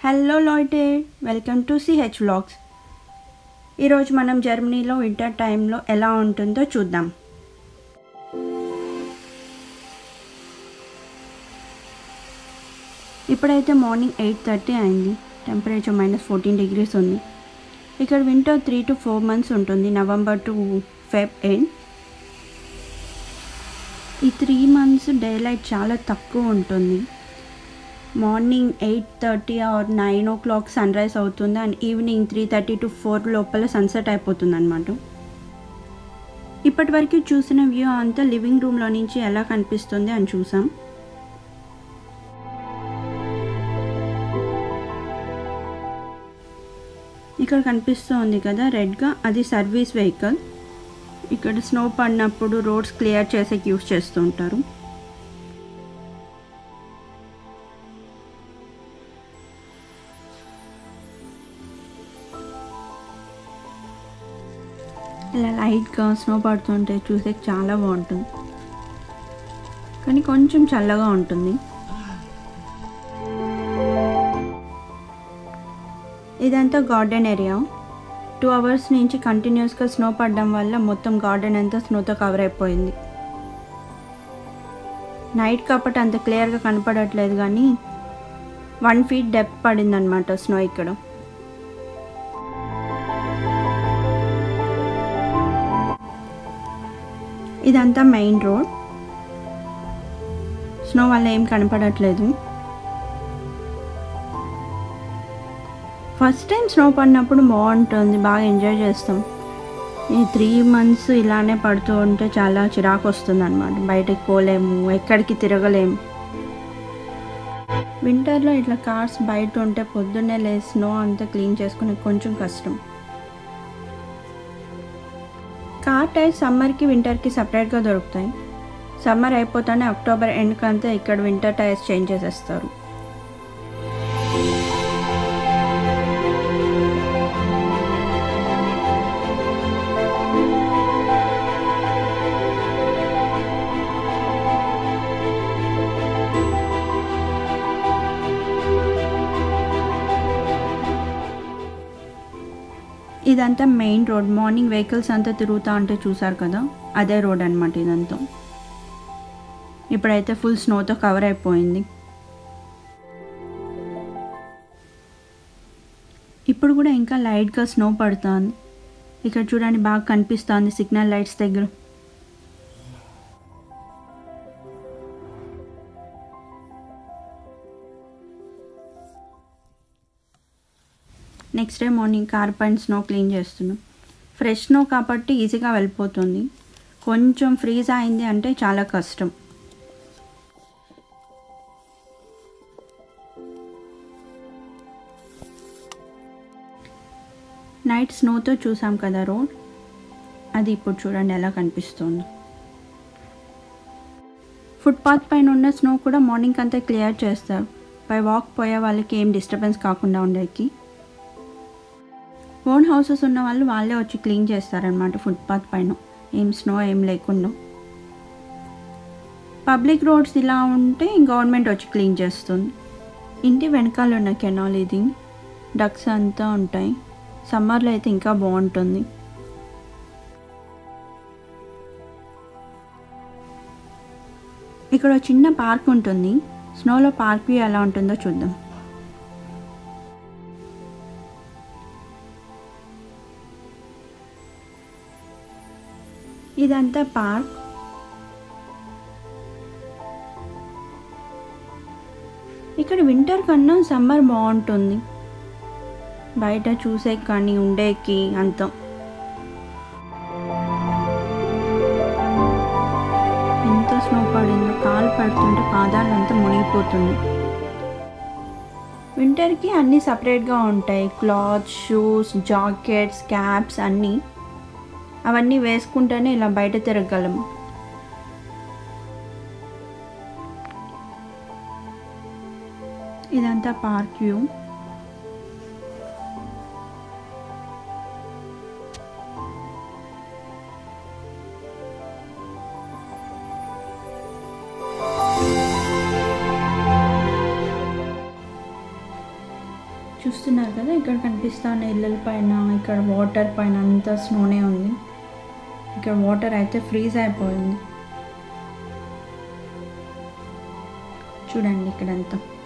hello లాయిటే welcome to CH vlogs ఈరోజు మనం జర్మనీలో వింటర్ టైంలో ఎలా ఉంటుందో చూద్దాం ఇప్పుడైతే మార్నింగ్ ఎయిట్ థర్టీ అయింది టెంపరేచర్ మైనస్ ఫోర్టీన్ డిగ్రీస్ ఉంది ఇక్కడ winter three to four months ఉంటుంది నవంబర్ టు ఫెబ్ ఎండ్ ఈ త్రీ మంత్స్ డే లైట్ చాలా తక్కువ ఉంటుంది morning eight thirty or nine o'clock sunrise అవుతుంది and evening three thirty to four లోపల sunset అయిపోతుంది అనమాట ఇప్పటివరకు చూసిన వ్యూ అంతా లివింగ్ రూమ్లో నుంచి ఎలా కనిపిస్తుంది అని చూసాం ఇక్కడ కనిపిస్తుంది కదా రెడ్గా అది సర్వీస్ వెహికల్ ఇక్కడ స్నో పడినప్పుడు రోడ్స్ క్లియర్ చేసేకి యూస్ చేస్తూ ఉంటారు ఇలా లైట్గా స్నో పడుతుంటే చూసే చాలా బాగుంటుంది కానీ కొంచెం చల్లగా ఉంటుంది ఇదంతా గార్డెన్ ఏరియా టూ అవర్స్ నుంచి కంటిన్యూస్గా స్నో పడడం వల్ల మొత్తం గార్డెన్ అంతా స్నోతో కవర్ అయిపోయింది నైట్ కాబట్టి అంత క్లియర్గా కనపడట్లేదు కానీ వన్ ఫీట్ డెప్త్ పడిందనమాట స్నో ఇక్కడ ఇదంతా మెయిన్ రోడ్ స్నో వల్ల ఏం కనపడట్లేదు ఫస్ట్ టైం స్నో పడినప్పుడు బాగుంటుంది బాగా ఎంజాయ్ చేస్తాం ఈ త్రీ మంత్స్ ఇలానే పడుతూ ఉంటే చాలా చిరాకు వస్తుంది అనమాట బయటకు పోలేము ఎక్కడికి తిరగలేము వింటర్లో ఇట్లా కార్స్ బయట ఉంటే పొద్దున్నే లే స్నో అంతా క్లీన్ చేసుకునే కొంచెం కష్టం కార్ టైర్స్ సమ్మర్కి వింటర్కి సపరేట్గా దొరుకుతాయి సమ్మర్ అయిపోతానే అక్టోబర్ ఎండ్కి అంతా ఇక్కడ వింటర్ టైర్స్ చేంజ్ చేసేస్తారు ఇదంతా మెయిన్ రోడ్ మార్నింగ్ వెహికల్స్ అంతా తిరుగుతూ ఉంటే చూసారు కదా అదే రోడ్ అనమాట ఇదంతా ఇప్పుడైతే ఫుల్ స్నోతో కవర్ అయిపోయింది ఇప్పుడు కూడా ఇంకా లైట్గా స్నో పడుతుంది ఇక్కడ చూడండి బాగా కనిపిస్తుంది సిగ్నల్ లైట్స్ దగ్గర నెక్స్ట్ డే మార్నింగ్ కార్ పైన స్నో క్లీన్ చేస్తున్నాం ఫ్రెష్ స్నో కాబట్టి ఈజీగా వెళ్ళిపోతుంది కొంచెం ఫ్రీజ్ అయింది అంటే చాలా కష్టం నైట్ స్నోతో చూసాం కదా రోడ్ అది ఇప్పుడు చూడండి ఎలా కనిపిస్తుంది ఫుట్పాత్ పైన ఉన్న స్నో కూడా మార్నింగ్ అంతా క్లియర్ చేస్తారు పై వాక్ పోయే వాళ్ళకి ఏం డిస్టర్బెన్స్ కాకుండా ఉండేకి ఓన్ హౌసెస్ ఉన్న వాళ్ళు వాళ్ళే వచ్చి క్లీన్ చేస్తారనమాట ఫుట్పాత్ పైన ఏం స్నో ఏం లేకుండా పబ్లిక్ రోడ్స్ ఇలా ఉంటే గవర్నమెంట్ వచ్చి క్లీన్ చేస్తుంది ఇంటి వెనకాల ఉన్న కెనాల్ ఇది డక్స్ అంతా ఉంటాయి సమ్మర్లో అయితే ఇంకా బాగుంటుంది ఇక్కడ చిన్న పార్క్ ఉంటుంది స్నోలో పార్క్ వ్యూ ఎలా ఉంటుందో చూద్దాం ఇదంతా పార్క్ ఇక్కడ వింటర్ కన్నా సమ్మర్ బాగుంటుంది బయట చూసే కానీ ఉండేకి అంత ఎంత స్నో పడిందో కాలు పడుతుంటే పాదాలంతా మునిగిపోతుంది వింటర్కి అన్నీ సపరేట్గా ఉంటాయి క్లాత్స్ షూస్ జాకెట్స్ క్యాప్స్ అన్నీ అవన్నీ వేసుకుంటేనే ఇలా బయట తిరగలము ఇదంతా పార్క్ వ్యూ చూస్తున్నారు కదా ఇక్కడ కనిపిస్తున్న ఇళ్ళల పైన ఇక్కడ వాటర్ పైన అంతా స్నోనే ఉంది ఇక్కడ వాటర్ అయితే ఫ్రీజ్ అయిపోయింది చూడండి ఇక్కడంతా